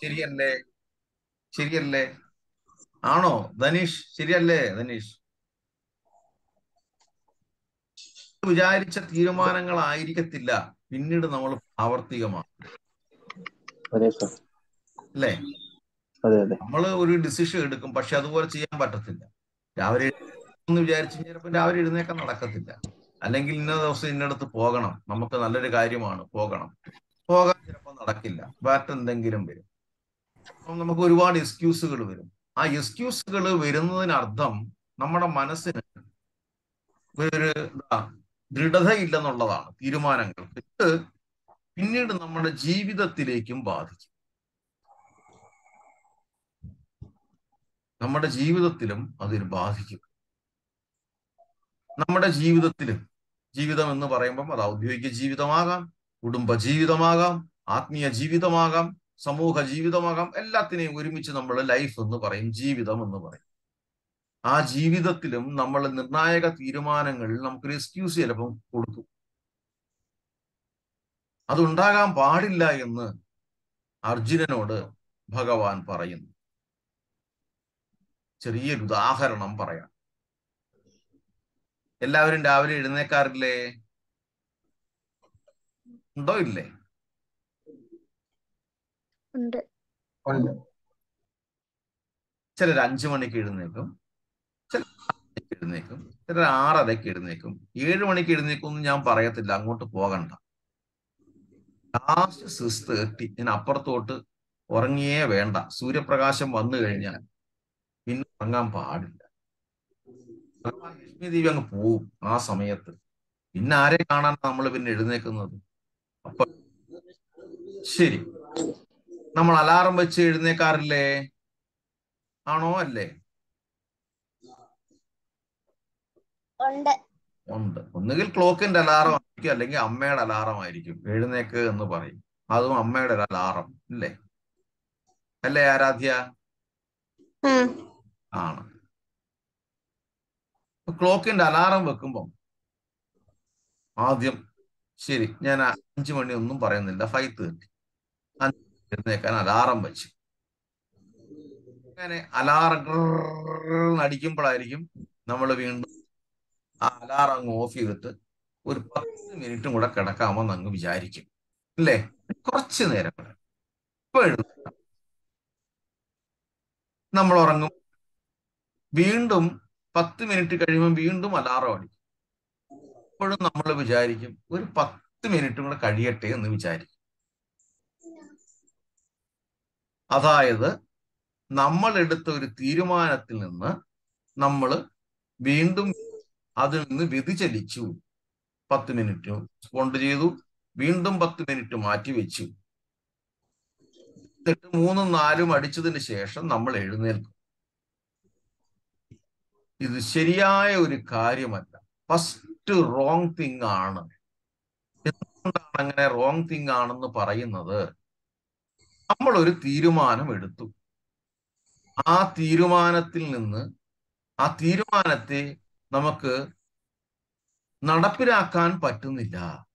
ശരിയല്ലേ ശരിയല്ലേ ആണോ ധനീഷ് ശരിയല്ലേ ധനീഷ് വിചാരിച്ച തീരുമാനങ്ങളായിരിക്കത്തില്ല പിന്നീട് നമ്മൾ പ്രാവർത്തികമാണ് അതെ സർ അല്ലേ അതെ അതെ നമ്മൾ ഒരു ഡിസിഷൻ എടുക്കും പക്ഷെ അതുപോലെ ചെയ്യാൻ പറ്റത്തില്ല രാവിലെ എന്ന് വിചാരിച്ചു ചിലപ്പോൾ രാവിലെ എഴുന്നേക്കാൻ നടക്കത്തില്ല അല്ലെങ്കിൽ ഇന്ന ദിവസം ഇന്നടത്ത് പോകണം നമുക്ക് നല്ലൊരു കാര്യമാണ് പോകണം പോകാൻ ചിലപ്പോൾ നടക്കില്ല മറ്റെന്തെങ്കിലും വരും അപ്പം നമുക്ക് ഒരുപാട് എക്സ്ക്യൂസുകൾ വരും ആ എക്സ്ക്യൂസുകൾ വരുന്നതിനർത്ഥം നമ്മുടെ മനസ്സിന് ഒരു എന്താ ദൃഢതയില്ലെന്നുള്ളതാണ് തീരുമാനങ്ങൾ ഇത് പിന്നീട് നമ്മുടെ ജീവിതത്തിലേക്കും ബാധിക്കും നമ്മുടെ ജീവിതത്തിലും അതിൽ ബാധിക്കും നമ്മുടെ ജീവിതത്തിലും ജീവിതം എന്ന് പറയുമ്പം അത് ഔദ്യോഗിക ജീവിതമാകാം കുടുംബ ജീവിതമാകാം ആത്മീയ ജീവിതമാകാം സമൂഹ ജീവിതമാകാം എല്ലാത്തിനെയും ഒരുമിച്ച് നമ്മൾ ലൈഫ് എന്ന് പറയും ജീവിതം എന്ന് പറയും ആ ജീവിതത്തിലും നമ്മൾ നിർണായക തീരുമാനങ്ങളിൽ നമുക്കൊരു എക്സ്ക്യൂസ് ചിലപ്പം കൊടുക്കും അതുണ്ടാകാൻ പാടില്ല എന്ന് അർജുനനോട് ഭഗവാൻ പറയുന്നു ചെറിയൊരു ഉദാഹരണം പറയാം എല്ലാവരും രാവിലെ എഴുന്നേക്കാറില്ലേ ഉണ്ടോ ഇല്ലേ ഉണ്ട് ഉണ്ട് ചിലർ അഞ്ചു മണിക്ക് എഴുന്നേക്കും ചിലർ ആറ് മണിക്ക് എഴുന്നേക്കും ചിലർ ആറരയ്ക്ക് എഴുന്നേക്കും ഏഴ് മണിക്ക് എഴുന്നേക്കും എന്ന് ഞാൻ പറയത്തില്ല അങ്ങോട്ട് പോകണ്ട ലാസ്റ്റ് സിക്സ് തേർട്ടി ഞാൻ അപ്പുറത്തോട്ട് ഉറങ്ങിയേ വേണ്ട സൂര്യപ്രകാശം വന്നു കഴിഞ്ഞാൽ പിന്നെ ഉറങ്ങാൻ പാടില്ല ഭഗവാൻ ലക്ഷ്മി ദേവി അങ്ങ് പോവും ആ സമയത്ത് പിന്നെ ആരെ കാണാൻ നമ്മൾ പിന്നെ എഴുന്നേക്കുന്നത് അപ്പൊ ശരി നമ്മൾ അലാറം വെച്ച് എഴുന്നേക്കാറില്ലേ ആണോ അല്ലേ ഉണ്ട് ഉണ്ട് ഒന്നുകിൽ ക്ലോക്കിന്റെ അലാറം ആയിരിക്കും അല്ലെങ്കിൽ അമ്മയുടെ അലാറം ആയിരിക്കും എഴുന്നേക്ക് എന്ന് പറയും അതും അമ്മയുടെ ഒരു അലാറം അല്ലേ അല്ലേ ആരാധ്യ ആണ് ക്ലോക്കിന്റെ അലാറം വെക്കുമ്പം ആദ്യം ശരി ഞാൻ അഞ്ചു മണി ഒന്നും പറയുന്നില്ല ഫൈവ് തേർട്ടി എഴുന്നേക്കാൻ അലാറം വെച്ചു അങ്ങനെ അലാറം അടിക്കുമ്പോഴായിരിക്കും നമ്മൾ വീണ്ടും ആ അലാറം അങ്ങ് ഓഫ് ചെയ്തിട്ട് ഒരു പത്ത് മിനിറ്റും കൂടെ കിടക്കാമെന്ന് അങ്ങ് വിചാരിക്കും അല്ലേ കുറച്ച് നേരം കൂടെ ഇപ്പൊ എഴുന്നേക്കാം നമ്മൾ ഉറങ്ങും വീണ്ടും പത്ത് മിനിറ്റ് കഴിയുമ്പോൾ വീണ്ടും അലാറം അടിക്കും അപ്പോഴും നമ്മൾ വിചാരിക്കും ഒരു പത്ത് മിനിറ്റും കൂടെ കഴിയട്ടെ എന്ന് വിചാരിക്കും അതായത് നമ്മൾ എടുത്ത ഒരു തീരുമാനത്തിൽ നിന്ന് നമ്മൾ വീണ്ടും അതിൽ നിന്ന് വ്യതിചലിച്ചു പത്ത് മിനിറ്റ് സ്പോണ്ട് ചെയ്തു വീണ്ടും പത്ത് മിനിറ്റ് മാറ്റി വെച്ചു എന്നിട്ട് മൂന്നും നാലും അടിച്ചതിന് ശേഷം നമ്മൾ എഴുന്നേൽക്കും ഇത് ശരിയായ ഒരു കാര്യമല്ല ഫസ്റ്റ് റോങ് തിങ് ആണ് എന്തുകൊണ്ടാണ് അങ്ങനെ റോങ് തിങ് ആണെന്ന് പറയുന്നത് നമ്മൾ ഒരു തീരുമാനം എടുത്തു ആ തീരുമാനത്തിൽ നിന്ന് ആ തീരുമാനത്തെ നമുക്ക് നടപ്പിലാക്കാൻ പറ്റുന്നില്ല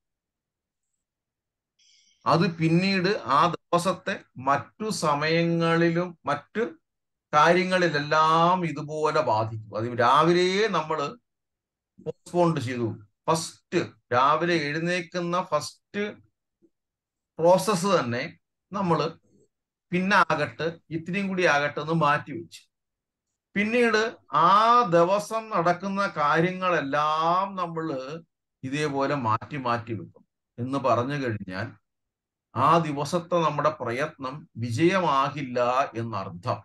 അത് പിന്നീട് ആ ദിവസത്തെ മറ്റു സമയങ്ങളിലും മറ്റു കാര്യങ്ങളിലെല്ലാം ഇതുപോലെ ബാധിക്കും അത് രാവിലെ നമ്മൾ പോസ്റ്റ്പോണ്ട് ചെയ്തു ഫസ്റ്റ് രാവിലെ എഴുന്നേക്കുന്ന ഫസ്റ്റ് പ്രോസസ്സ് തന്നെ നമ്മൾ പിന്നെ ആകട്ടെ ഇത്തിരിയും കൂടി ആകട്ടെ എന്ന് മാറ്റി വെച്ചു പിന്നീട് ആ ദിവസം നടക്കുന്ന കാര്യങ്ങളെല്ലാം നമ്മൾ ഇതേപോലെ മാറ്റി മാറ്റി വെക്കും എന്ന് പറഞ്ഞു കഴിഞ്ഞാൽ ആ ദിവസത്തെ നമ്മുടെ പ്രയത്നം വിജയമാകില്ല എന്നർത്ഥം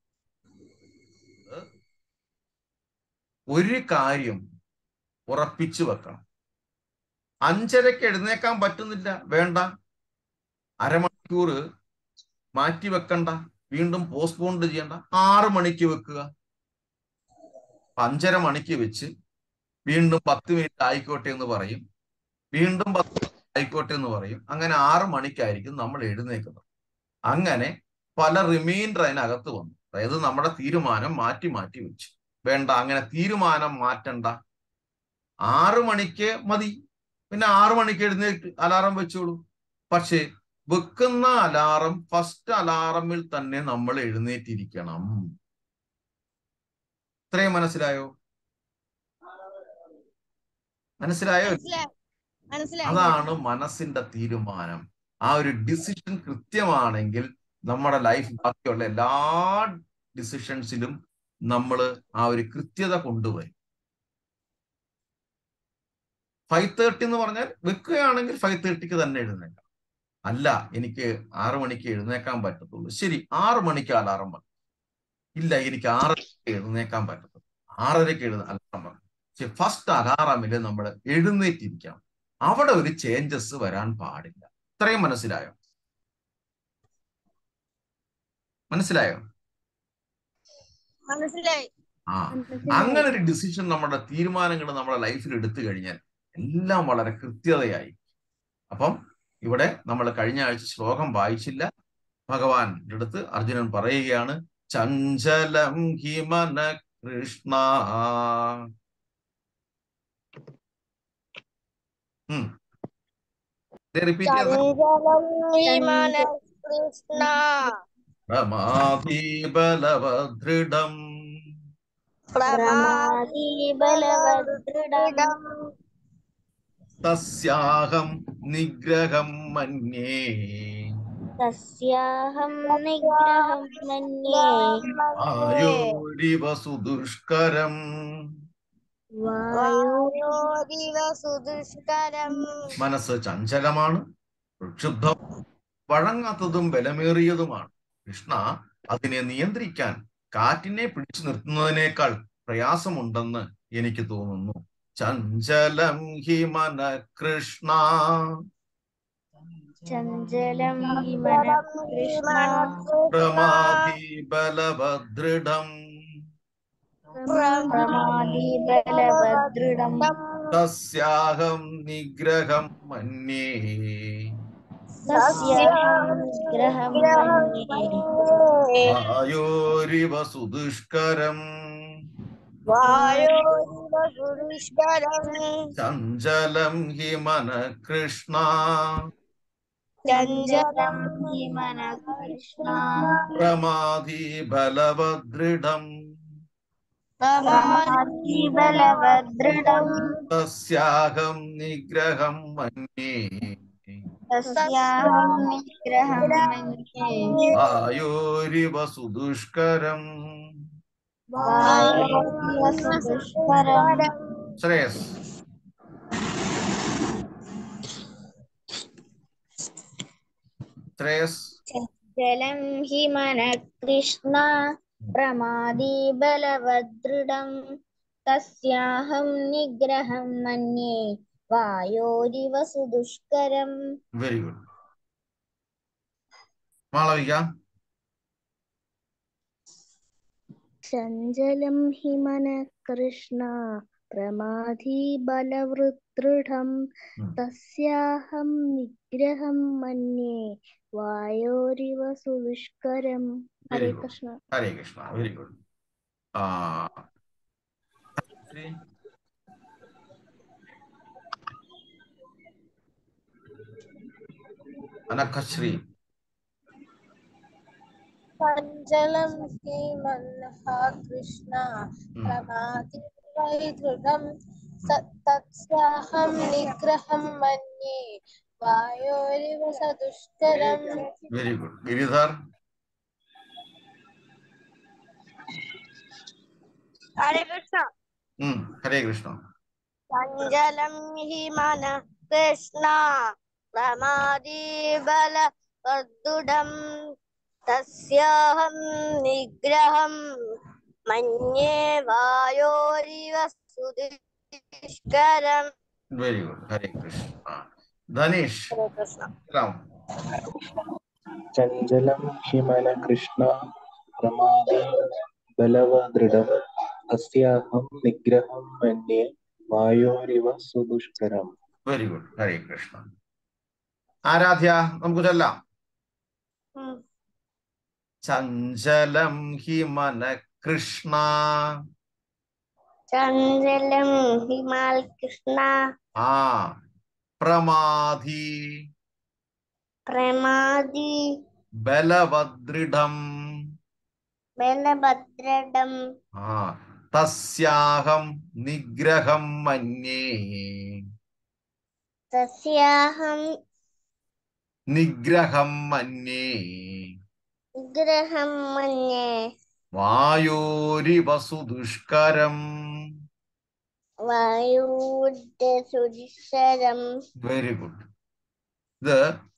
ഒരു കാര്യം ഉറപ്പിച്ചു വെക്കണം അഞ്ചരക്ക് എഴുന്നേക്കാൻ പറ്റുന്നില്ല വേണ്ട അരമണിക്കൂർ മാറ്റി വെക്കണ്ട വീണ്ടും പോസ്റ്റ്പോൺ ചെയ്യണ്ട ആറ് മണിക്ക് വെക്കുക അഞ്ചര മണിക്ക് വെച്ച് വീണ്ടും പത്ത് മിനിറ്റ് ആയിക്കോട്ടെ എന്ന് പറയും വീണ്ടും പത്ത് ആയിക്കോട്ടെ എന്ന് പറയും അങ്ങനെ ആറ് മണിക്കായിരിക്കും നമ്മൾ എഴുന്നേക്കുന്നത് അങ്ങനെ പല റിമൈൻഡർ അതിനകത്ത് വന്നു അതായത് നമ്മുടെ തീരുമാനം മാറ്റി മാറ്റി വെച്ചു വേണ്ട അങ്ങനെ തീരുമാനം മാറ്റണ്ട ആറ് മണിക്ക് മതി പിന്നെ ആറ് മണിക്ക് എഴുന്നേറ്റ് അലാറം വെച്ചോളൂ പക്ഷേ വെക്കുന്ന അലാറം ഫസ്റ്റ് അലാറമിൽ തന്നെ നമ്മൾ എഴുന്നേറ്റിരിക്കണം ഇത്രയും മനസ്സിലായോ മനസ്സിലായോ മനസ്സിലായി മനസ്സിലായി അതാണ് മനസ്സിന്റെ തീരുമാനം ആ ഒരു ഡിസിഷൻ കൃത്യമാണെങ്കിൽ നമ്മുടെ ലൈഫ് ബാക്കിയുള്ള എല്ലാ ഡിസിഷൻസിലും നമ്മൾ ആ ഒരു കൃത്യത കൊണ്ടുവരും ഫൈവ് തേർട്ടി എന്ന് പറഞ്ഞാൽ വെക്കുകയാണെങ്കിൽ ഫൈവ് തേർട്ടിക്ക് തന്നെ എഴുന്നേക്കാം അല്ല എനിക്ക് ആറു മണിക്ക് എഴുന്നേക്കാൻ പറ്റത്തുള്ളൂ ശരി ആറു മണിക്ക് അലാറം വന്നു ഇല്ല എനിക്ക് ആറരയ്ക്ക് എഴുന്നേക്കാൻ പറ്റത്തുള്ളൂ ആറരയ്ക്ക് എഴുന്ന അലാറം വന്നു പക്ഷെ ഫസ്റ്റ് അലാറമില് നമ്മൾ എഴുന്നേറ്റിരിക്കാം അവിടെ ഒരു ചേഞ്ചസ് വരാൻ പാടില്ല ഇത്രയും മനസ്സിലായോ മനസ്സിലായോ മനസ്സിലായി ആ അങ്ങനെ ഒരു ഡിസിഷൻ നമ്മുടെ തീരുമാനങ്ങൾ നമ്മുടെ ലൈഫിൽ എടുത്തു കഴിഞ്ഞാൽ എല്ലാം വളരെ കൃത്യതയായി അപ്പം ഇവിടെ നമ്മൾ കഴിഞ്ഞ ആഴ്ച ശ്ലോകം വായിച്ചില്ല ഭഗവാൻ അടുത്ത് അർജുനൻ പറയുകയാണ് ചഞ്ചലം ഹിമന കൃഷ്ണ റിപ്പീറ്റ് ചെയ്ത ചഞ്ചലം വിമന കൃഷ്ണ പ്രമാധീബലവദൃഢം പ്രമാദി ബലവദൃഢം തസ്യാഹം നിഗ്രഹം മന്യേ തസ്യാഹം നിഗ്രഹം മന്യേ ആയോരിവ സുദുഷ്കരം വായോരിവ സുദുഷ്കരം മനസ്സ് ചഞ്ചലമാണ് പ്രക്ഷുബ്ധം വഴങ്ങാത്തതും ബലമേറിയതുമാണ് കൃഷ്ണ അതിനെ നിയന്ത്രിക്കാൻ കാറ്റിനെ പിടിച്ചു നിർത്തുന്നതിനേക്കാൾ പ്രയാസമുണ്ടെന്ന് എനിക്ക് തോന്നുന്നു ചഞ്ചലം ഹിമന കൃഷ്ണ ചഞ്ചലം ഹിമന കൃഷ്ണ പ്രമാധി ബലഭദൃഢം പ്രമാദി ബലവദൃഢം തസ്യാഹം നിഗ്രഹം മന്യേ തസ്യാഹം നിഗ്രഹം മന്യേ ആയോരിവ സുദുഷ്കരം വായോരിവ സുദുഷ്കരം ചഞ്ചലം ഹിമന കൃഷ്ണ ചഞ്ചലം ഹിമന കൃഷ്ണ പ്രമാധി ബലവദൃഢം പ്രമാദി ബലവദൃഢം തസ്യാഹം നിഗ്രഹം മന്യേ തസ്യാഹം നിഗ്രഹം മന്യേ ആയോരിവ സുദുഷ്കരം വായോരിവ സുദുഷ്കരം ശ്രേയസ് ശ്രേയസ് ജലം ഹിമന കൃഷ്ണ പ്രമാദി ബലവദൃഢം തസ്യാഹം നിഗ്രഹം മന്യേ വായോരിവ സുദുഷ്കരം വെരി ഗുഡ് മാളവിക ചഞ്ചലം ഹിമന കൃഷ്ണ പ്രമാധി ബലവൃദൃഢം ഉം. തസ്യാഹം നിഗ്രഹം മന്യേ വായോരിവ സുദുഷ്കരം Hare Very good. Krishna Hare Krishna very good ആ ശ്രീ അനഘശ്രീ ചഞ്ചലം ശ്രീമന്നഃ കൃഷ്ണ ഉം. പ്രമാതി വൈദൃഢം സ- തത്സ്യാഹം നിഗ്രഹം മന്യേ വായോരിവ സദുഷ്കരം വെരി ഗുഡ് ഗിരിധർ ഹരേ കൃഷ്ണ ഉം, ഹരേ കൃഷ്ണ ചഞ്ചലം ഹിമന കൃഷ്ണ പ്രമാദി ബലവദൃഢം തസ്യാഹം നിഗ്രഹം മന്യേ വായോരിവ സുദുഷ്കരം വെരി ഗുഡ് ഹരേ കൃഷ്ണ ധനീഷ് ഹരേ കൃഷ്ണ രാം ചഞ്ചലം ഹിമന കൃഷ്ണ പ്രമാദി ബലവദൃഢം തസ്യാഹം നിഗ്രഹം മന്യേ വായോരിവ സുദുഷ്കരം വെരി ഗുഡ് ഹരേ കൃഷ്ണ ആരാധ്യ നമുക്ക് ചൊല്ലാം ചഞ്ചലം ഹിമന കൃഷ്ണ ചഞ്ചലം ഹിമാൽ കൃഷ്ണ ആ പ്രമാധി പ്രമാദി ബലവദൃഢം ബലഭദ്രടം ആ തസ്യാഹം നിഗ്രഹം മന്യേ തസ്യാഹം നിഗ്രഹം മന്യേ വിഗ്രഹം മന്യേ വായോരിവസു ദുഷ്കരം വായൂർദ്ധ സുരിശരം വെരി ഗുഡ് ഇത്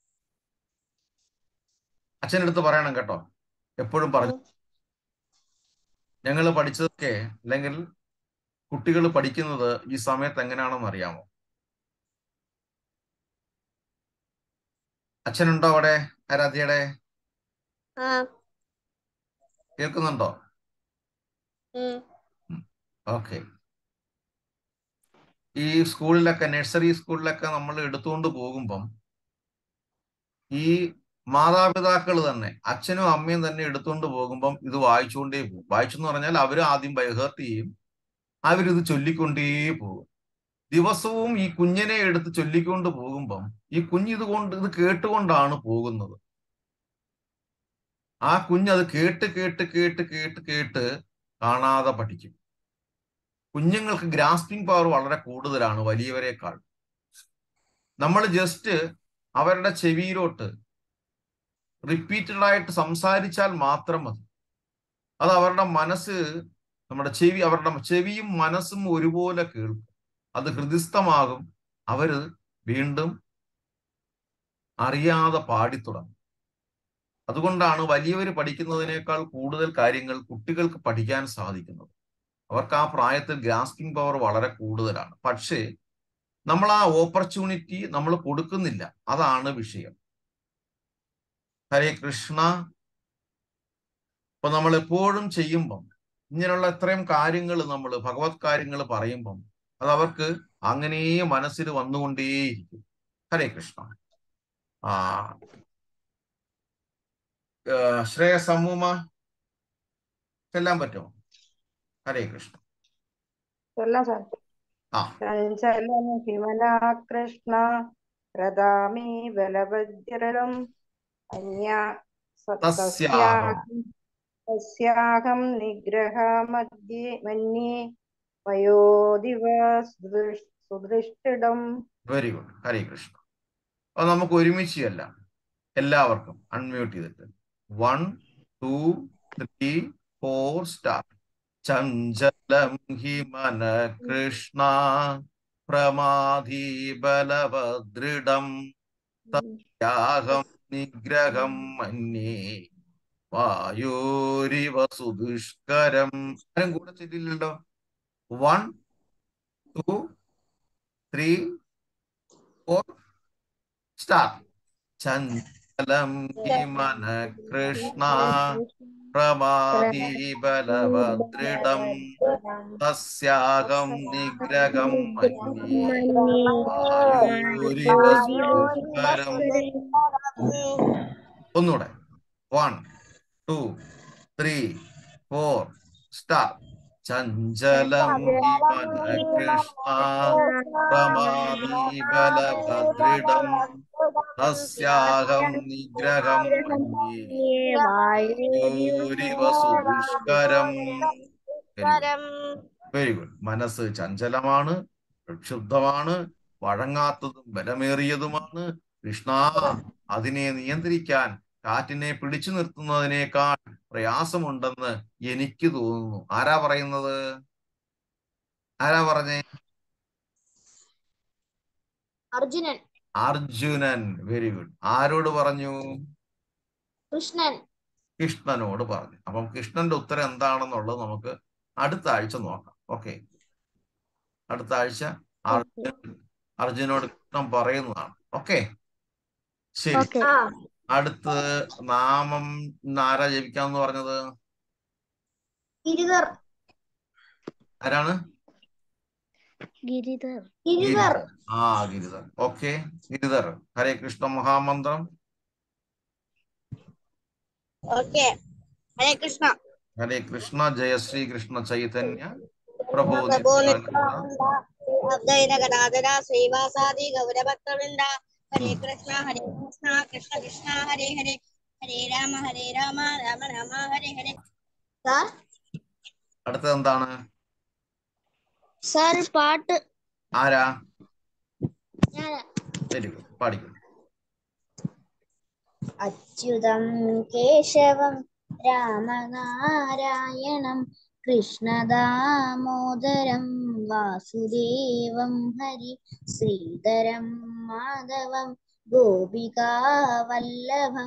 അച്ഛനടുത്ത് പറയണം കേട്ടോ എപ്പോഴും പറഞ്ഞു ഞങ്ങൾ പഠിച്ചതൊക്കെ അല്ലെങ്കിൽ കുട്ടികൾ പഠിക്കുന്നത് ഈ സമയത്ത് എങ്ങനെയാണെന്ന് അറിയാമോ അച്ഛനുണ്ടോ അവിടെ ആരാധ്യയുടെ ആ കേൾക്കുന്നുണ്ടോ ഉം ഓക്കെ ഈ സ്കൂളിലൊക്കെ നഴ്സറി സ്കൂളിലൊക്കെ നമ്മൾ എടുത്തുകൊണ്ട് പോകുമ്പം ഈ മാതാപിതാക്കൾ തന്നെ അച്ഛനും അമ്മയും തന്നെ എടുത്തുകൊണ്ട് പോകുമ്പം ഇത് വായിച്ചുകൊണ്ടേ പോകും വായിച്ചു എന്ന് പറഞ്ഞാൽ അവർ ആദ്യം ബൈഹേർട്ട് ചെയ്യും അവരിത് ചൊല്ലിക്കൊണ്ടേ പോകും ദിവസവും ഈ കുഞ്ഞിനെ എടുത്ത് ചൊല്ലിക്കൊണ്ട് പോകുമ്പം ഈ കുഞ്ഞ് ഇത് കൊണ്ട് ഇത് കേട്ടുകൊണ്ടാണ് പോകുന്നത് ആ കുഞ്ഞ് അത് കേട്ട് കേട്ട് കേട്ട് കേട്ട് കേട്ട് കാണാതെ പഠിക്കും കുഞ്ഞുങ്ങൾക്ക് ഗ്രാസ്പിംഗ് പവർ വളരെ കൂടുതലാണ് വലിയവരെക്കാൾ നമ്മൾ ജസ്റ്റ് അവരുടെ ചെവിയിലോട്ട് റിപ്പീറ്റഡ് ആയിട്ട് സംസാരിച്ചാൽ മാത്രം മതി അത് അവരുടെ മനസ്സ് നമ്മുടെ ചെവി അവരുടെ ചെവിയും മനസ്സും ഒരുപോലെ കേൾക്കും അത് ഹൃദിസ്ഥമാകും അവര് വീണ്ടും അറിയാതെ പാടിത്തുടങ്ങും അതുകൊണ്ടാണ് വലിയവർ പഠിക്കുന്നതിനേക്കാൾ കൂടുതൽ കാര്യങ്ങൾ കുട്ടികൾക്ക് പഠിക്കാൻ സാധിക്കുന്നത് അവർക്ക് ആ പ്രായത്തിൽ ഗ്രാസ്പിംഗ് പവർ വളരെ കൂടുതലാണ് പക്ഷേ നമ്മൾ ആ ഓപ്പർച്യൂണിറ്റി നമ്മൾ കൊടുക്കുന്നില്ല അതാണ് വിഷയം ഹരേ കൃഷ്ണ ഇപ്പൊ നമ്മൾ എപ്പോഴും ചെയ്യുമ്പം ഇങ്ങനെയുള്ള ഇത്രയും കാര്യങ്ങൾ നമ്മൾ ഭഗവത് കാര്യങ്ങൾ പറയുമ്പം അത് അവർക്ക് അങ്ങനെ മനസ്സിൽ വന്നുകൊണ്ടേയിരിക്കും ഹരേ കൃഷ്ണ ആ ശ്രേയ സമൂമ ചെല്ലാൻ പറ്റുമോ ഹരേ കൃഷ്ണ ചൊല്ലാം സാർ ആ ചഞ്ചലം ഹിമനാ കൃഷ്ണ പ്രദാമി ബലഭദ്രം അന്യ സ- തസ്യാഹം. തസ്യാഹം തസ്യാഹം നിഗ്രഹ മധ്യേ മന്യേ വയോദിവ സുദൃഷ്- സുദൃഷ്ടിടം വെരി ഗുഡ് ഹരേ കൃഷ്ണ അപ്പൊ നമുക്ക് ഒരുമിച്ച് ചെല്ലാം എല്ലാവർക്കും അൺമ്യൂട്ട് ചെയ്തിട്ട് one two three four start ചഞ്ചലം ഹി മന കൃഷ്ണ പ്രമാധി ബലവദൃഢം തസ്യാഹം നിഗ്രഹം മന്യേ വായോരിവ സുദുഷ്കരം ആരും കൂടെ ചെല്ലില്ലല്ലോ one two three four start ചഞ്ചലം ഹി മന കൃഷ്ണ പ്രമാധി ബലവദൃഢം തസ്യാഹം നിഗ്രഹം മന്യേ വായോരിവ സുദുഷ്കരം ഒന്നുകൂടെ one two three four start ചഞ്ചലം ഹി മന കൃഷ്ണ പ്രമാദി ബലഭദ്രിടം തസ്യാഹം നിഗ്രഹം മന്യേ വായോരിവ സുദുഷ്കരം വെരി ഗുഡ് മനസ്സ് ചഞ്ചലമാണ് പ്രക്ഷുബ്ധമാണ് വഴങ്ങാത്തതും ബലമേറിയതുമാണ് കൃഷ്ണ അതിനെ നിയന്ത്രിക്കാൻ കാറ്റിനെ പിടിച്ചു നിർത്തുന്നതിനേക്കാൾ പ്രയാസമുണ്ടെന്ന് എനിക്ക് തോന്നുന്നു ആരാ പറയുന്നത് ആരാ പറഞ്ഞേ അർജുനൻ അർജുനൻ വെരി ഗുഡ് ആരോട് പറഞ്ഞു കൃഷ്ണൻ കൃഷ്ണനോട് പറഞ്ഞു അപ്പം കൃഷ്ണന്റെ ഉത്തരം എന്താണെന്നുള്ളത് നമുക്ക് അടുത്ത ആഴ്ച നോക്കാം ഓക്കെ അടുത്ത ആഴ്ച അർജുൻ അർജുനോട് കൃഷ്ണൻ പറയുന്നതാണ് ഓക്കെ ശരി ഓക്കെ അടുത്ത് നാമം ഇന്ന് ആരാ ജപിക്കാന്ന് പറഞ്ഞത് ഗിരിധർ ആരാണ് ഗിരിധർ ഗിരിധർ ആ ഗിരിധർ ഓക്കെ ഗിരിധർ ഹരേ കൃഷ്ണ മഹാമന്ത്രം ഓക്കെ ഹരേ കൃഷ്ണ ഹരേ കൃഷ്ണ ജയ ശ്രീ കൃഷ്ണ ചൈതന്യ പ്രഭു പ്രഭോ നിത്യാനന്ദ അദ്വൈത ഗണാധര ശ്രീവാസാദി ഗൗരഭക്തവൃന്ദ ഹരേ കൃഷ്ണ ഹരേ കൃഷ്ണ കൃഷ്ണ കൃഷ്ണ കൃഷ്ണ ഹരേ ഹരേ ഹരേ രാമ ഹരേ രാമ രാമ രാമ ഹരേ ഹരേ സാർ അടുത്തത് എന്താണ് സാർ പാട്ട് ആരാ ഞാൻ വെരി ഗുഡ് പാടിക്കും അച്യുതം കേശവം രാമനാരായണം കൃഷ്ണദാമോദരം വാസുദേവം ഹരി ശ്രീധരം മാധവം ഗോപികാവല്ലഭം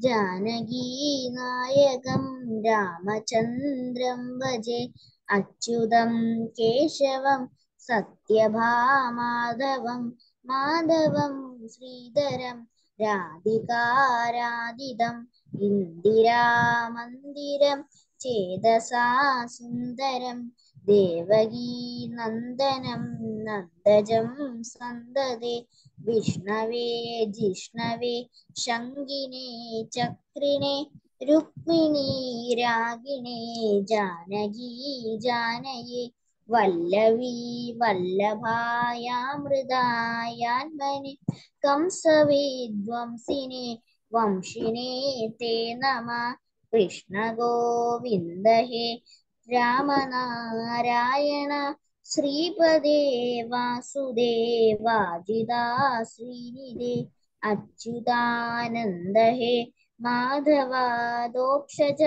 ജാനകീനായകം രാമചന്ദ്രം ഭജെ അച്യുതം കേശവം സത്യഭാമാധവം മാധവം ശ്രീധരം രാധികാരാധിതം ഇന്ദിരാമന്ദിരം ചേതസാ സുന്ദരം ദേവകീ നന്ദനം നന്ദജം സന്തതേ വിഷ്ണവേ ജിഷ്ണവേ ശങ്കിനേ ചക്രിണേ രുക്മിണീ രാഗിണേ ജാനകീ ജാനയേ വല്ലവീ വല്ലഭായാമൃതായാന്മനെ कंसविध्वंसिने वंशिने ते नमः कृष्णगोविन्द हे रामनारायण श्रीपदे वासुदेवाजिदा श्रीनिधे अच्युतानन्द हे माधवादोक्षज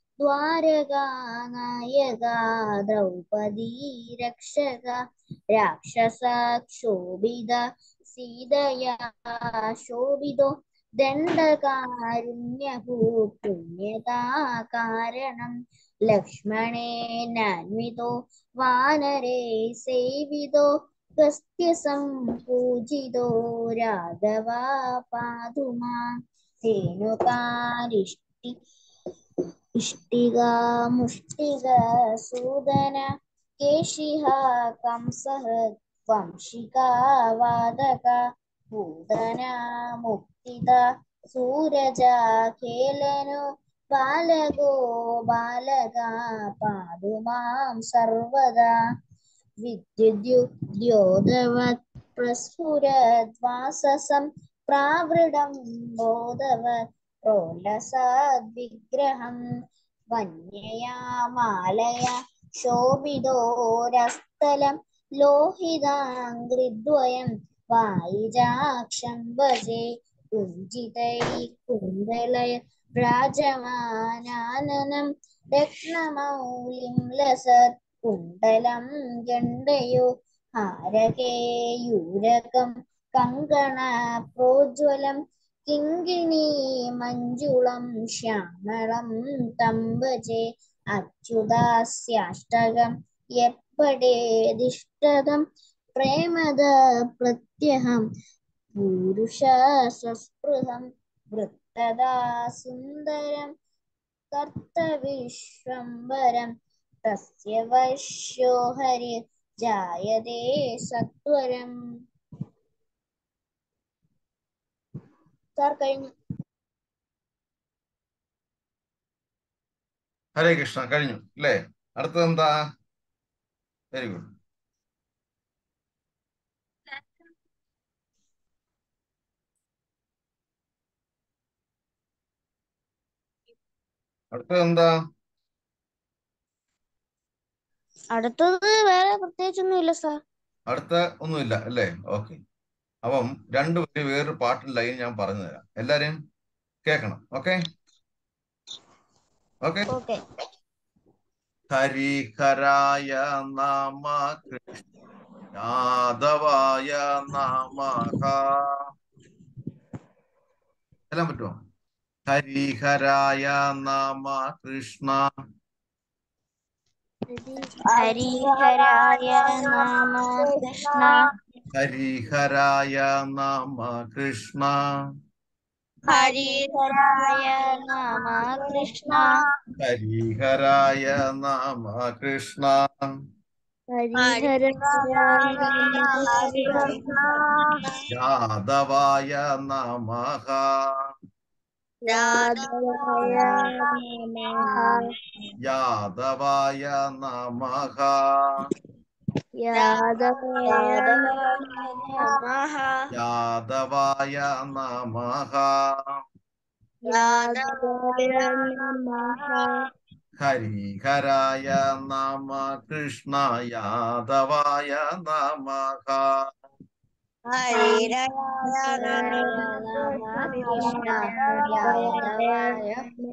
द्वारकानायका द्रौपदी रक्षक राक्षसक्षोभिद सीतया शोभितो दण्डकारुण्यभू पुण्यताकारणं लक्ष्मणेनान्वितो वानरे सेवितो गस्त्यसम्पूजितो राघवा पातु मां धेनुकारिष्टि इष्टिगा मुष्टिगा सूदन केशिः कंसः वंशिका वादका पूतना मुक्तिदा सूरजा खेलनो बालगो बालका पादु मां सर्वदा विद्युद्योतवत् प्रस्फुरद्वाससं प्रावृडं बोधवत् प्रोलसद्विग्रहं वन्यया मालया शोभितोरस्थलं लोहिताङ्घ्रिद्वयं वायिजाक्षं भजे कुञ्जितैः कुन्दलय राजमानाननं रत्नमौलिं लसत् कुण्डलं गण्डयो हारकेयूरकं कङ्कणप्रोज्वलं किङ्गिणी मञ्जुळं श्यामलं तं भजे अच्युतास्याष्टकं यप्पडेदिष्टदं प्रेमद प्रत्यहं पुरुषसस्पृहं वृत्तदा सुन्दरं कर्तविश्वम्बरं तस्य वश्यो हरि जायते सत्वरम् സാർ കഴിഞ്ഞു ഹരേ കൃഷ്ണ കഴിഞ്ഞു അല്ലേ അടുത്തത് എന്താ വെരി ഗുഡ് അടുത്തത് എന്താ അടുത്തത് വേറെ പ്രത്യേകിച്ചൊന്നും ഇല്ല സാർ അടുത്ത ഒന്നുമില്ല അല്ലേ ഓക്കെ അപ്പം രണ്ടുപേര് വേറൊരു പാട്ടിൻ ലൈൻ ഞാൻ പറഞ്ഞു തരാം എല്ലാരും കേൾക്കണം ഓക്കെ ഓക്കെ ഓക്കെ ഹരിഹരായ നമ കൃഷ്ണ യാദവായ നമഃ എല്ലാം പറ്റുമോ ഹരിഹരായ നമ കൃഷ്ണ ഹരിഹരായ നമ കൃഷ്ണ ഹരിഹരായ നമ കൃഷ്ണ ഹരിഹരായ നമ കൃഷ്ണ ഹരിഹരായ നമ കൃഷ്ണ ഹരിഹരായ നമ കൃഷ്ണ യാദവായ നമഃ രാധായ നമഃ യാദവായ നമഃ യാദവായ നമഃ യാദവായ നമഃ യാദവായ നമഃ ഹരിഹരായ നമ കൃഷ്ണ യാദവായ നമഃ ഹരിരായ നമഃ കൃഷ്ണ യാദവായ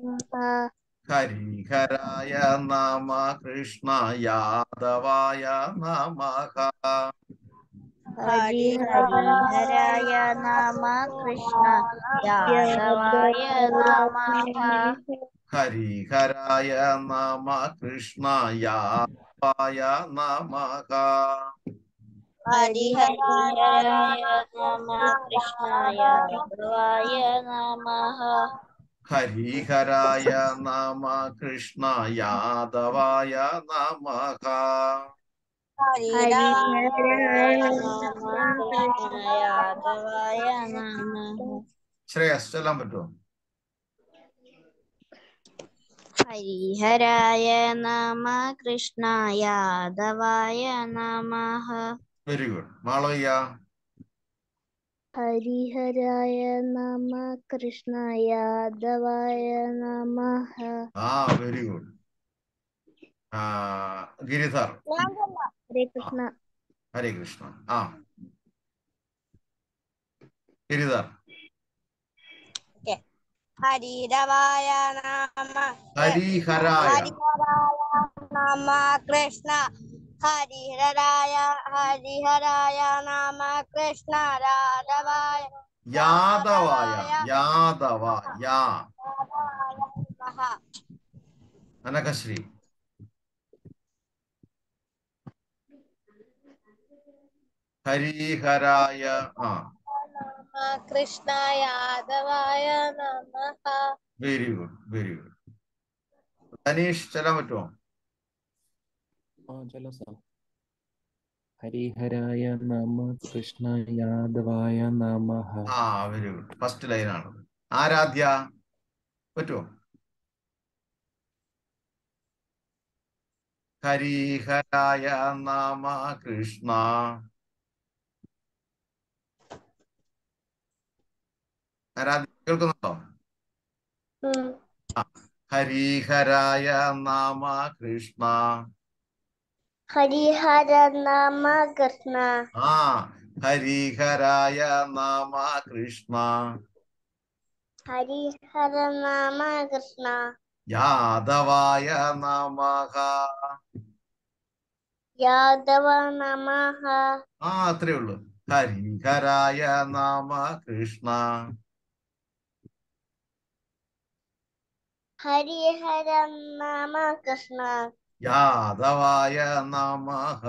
ഹരിഹരായ നമ കൃഷ്ണ യാദവായ നമഃ ഹരിഹരായ നമ കൃഷ്ണ യാദവായ നമഃ ഹരിഹരായ നമ കൃഷ്ണ യാദവായ നമഃ ഹരിഹരായ നമ കൃഷ്ണ യാദവായ നമഃ ഹരിഹരായ നമ കൃഷ്ണ യാദവായ നമഃ ഹരിഹരായ നമ കൃഷ്ണ യാദവായ നമഃ ശ്രേയസ് ചൊല്ലാൻ പറ്റുമോ ഹരിഹരായ നമ കൃഷ്ണ യാദവായ നമഃ വെരി ഗുഡ് മാളവയ്യ ഹരിഹരായ നമ കൃഷ്ണ യാദവായ നമഃ ആ വെരി ഗുഡ് ആ ഗിരിധർ ഹരേ കൃഷ്ണ ഹരേ കൃഷ്ണ ആ ഗിരിധർ ഹരിരവായ നമ ഹരിഹരായ ഹരിഹരായ നമ കൃഷ്ണ ഹരിഹരായ ഹരിഹരായ നമ കൃഷ്ണ രാധവായ യാദവായ യാദവ യാ നമഃ അനകശ്രീ ഹരിഹരായ ആ നമ കൃഷ്ണ യാദവായ നമഃ very good very good Dhanish ചെല്ലാൻ പറ്റുമോ ആ ചലോ സാർ ഹരിഹരായ നമ കൃഷ്ണ യാദവായ നമഃ ആ വെരി ഗുഡ് ഫസ്റ്റ് ലൈനാണ് ആരാധ്യ പറ്റുമോ ഹരിഹരായ നമ കൃഷ്ണ ആരാധ്യ കേൾക്കുന്നുണ്ടോ ഹരിഹരായ നമ കൃഷ്ണ ഹരിഹര നമ കൃഷ്ണ ആ ഹരിഹരായ നമ കൃഷ്ണ ഹരിഹര നമ കൃഷ്ണ യാദവായ നമഃ യാദവ നമഃ ആ അത്രേ ഉള്ളൂ ഹരിഹരായ നമ കൃഷ്ണ ഹരിഹര നമ കൃഷ്ണ യാദവായ നമഃ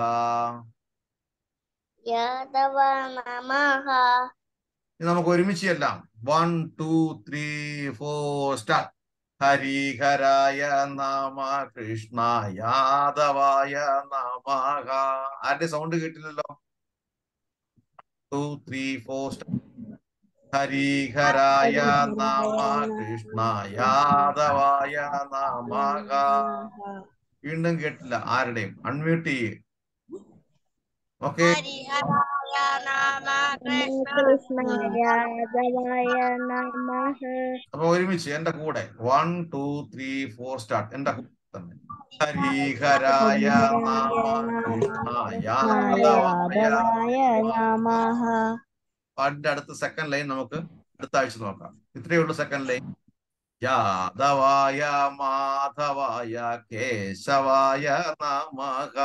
യാദവ നമഃ ഇനി നമുക്ക് ഒരുമിച്ച് ചെല്ലാം one two three four start ഹരിഹരായ നമ കൃഷ്ണ യാദവായ നമഃ ആരുടെ സൗണ്ട് കേട്ടില്ലല്ലോ ടു ത്രീ ഫോർ സ്റ്റാർട്ട് ഹരിഹരായ നമ കൃഷ്ണ യാദവായ നമഃ വീണ്ടും കേട്ടില്ല ആരുടെയും അൺമ്യൂട്ട് ചെയ്യേ ഓക്കെ ഹരിഹരായ നമ കൃഷ്ണ കൃഷ്ണ യാദവായ നമഃ അപ്പൊ ഒരുമിച്ച് എന്റെ കൂടെ one two three four start എന്റെ കൂടെ തന്നെ ഹരിഹരായ നമ കൃഷ്ണ യാദവായ നമഃ അതിന്റെ അടുത്ത സെക്കൻഡ് ലൈൻ നമുക്ക് അടുത്ത ആഴ്ച നോക്കാം ഇത്രയേ ഉള്ളൂ സെക്കൻഡ് ലൈൻ യാദവായ മാധവായ കേശവായ നമഃ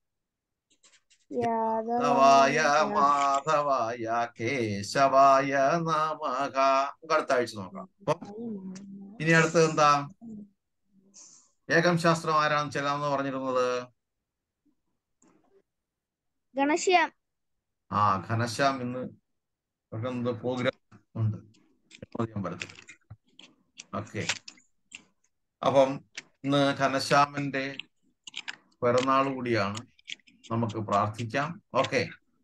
യാദവായ മാധവായ കേശവായ നമഃ നമുക്ക് അടുത്ത ആഴ്ച നോക്കാം അപ്പൊ ഇനി അടുത്തത് എന്താ ഏകം ശാസ്ത്രം ആരാണ് ചെല്ലാമെന്ന് പറഞ്ഞിരുന്നത് ഗണശ്യാം ആ ഘനശ്യാം ഇന്ന് ഇവിടെ എന്തോ പ്രോഗ്രാം ഉണ്ട് ചെയ്യാൻ പറ്റത്തില്ല ഓക്കെ അപ്പം ഇന്ന് ഘനശ്യാമിന്റെ പിറന്നാൾ കൂടിയാണ് നമുക്ക് പ്രാർത്ഥിക്കാം ഓക്കെ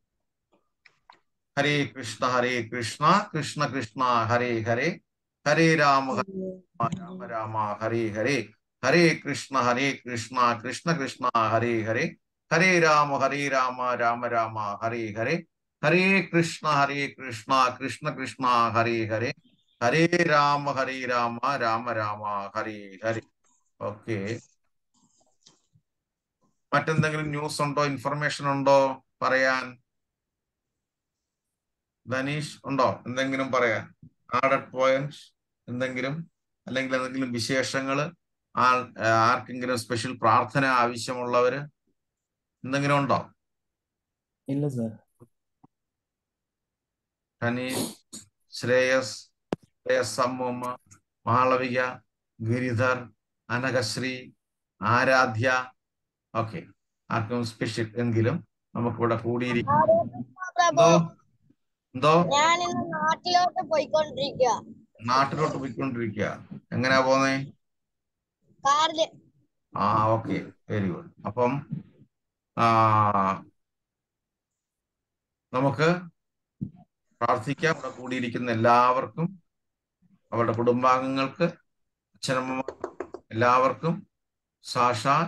ഹരേ കൃഷ്ണ ഹരേ കൃഷ്ണ കൃഷ്ണ കൃഷ്ണ ഹരേ ഹരേ ഹരേ രാമ ഹരേ രാമ, രാമ രാമ ഹരേ ഹരേ ഹരേ കൃഷ്ണ ഹരേ കൃഷ്ണ കൃഷ്ണ കൃഷ്ണ ഹരേ ഹരേ ഹരേ രാമ ഹരേ രാമ രാമ രാമ ഹരേ ഹരേ ഹരേ കൃഷ്ണ ഹരേ കൃഷ്ണ കൃഷ്ണ കൃഷ്ണ ഹരേ ഹരേ ഹരേ രാമ ഹരേ രാമ രാമ രാമ ഹരേ ഹരേ ഓക്കെ മറ്റെന്തെങ്കിലും ന്യൂസ് ഉണ്ടോ ഇൻഫർമേഷൻ ഉണ്ടോ പറയാൻ ധനീഷ് ഉണ്ടോ എന്തെങ്കിലും പറയാൻ ആഡഡ് പോയിന്റ് എന്തെങ്കിലും അല്ലെങ്കിൽ എന്തെങ്കിലും വിശേഷങ്ങള് ആ ആർക്കെങ്കിലും സ്പെഷ്യൽ പ്രാർത്ഥന ആവശ്യമുള്ളവര് എന്തെങ്കിലും ഉണ്ടോ ഇല്ല സാർ ധനീഷ് ശ്രേയസ് ശ്രേയസ് അമ്മൂമ്മ മാളവിക ഗിരിധർ അനഘശ്രീ ആരാധ്യ ഓക്കെ ആർക്കും സ്പെഷ്യൽ എങ്കിലും നമുക്കിവിടെ കൂടിയിരിക്കും എന്തോ എന്തോ ഞാൻ ഇന്ന് നാട്ടിലോട്ട് പോയിക്കൊണ്ടിരിക്കുക നാട്ടിലോട്ട് പോയിക്കൊണ്ടിരിക്കുക എങ്ങനെയാ പോന്നേ കാറില് ആ ഓക്കെ വെരി ഗുഡ് അപ്പം ആ നമുക്ക് പ്രാർത്ഥിക്കാം ഇവിടെ കൂടിയിരിക്കുന്ന എല്ലാവർക്കും അവരുടെ കുടുംബാംഗങ്ങൾക്ക് അച്ഛനമ്മ എല്ലാവർക്കും സാക്ഷാ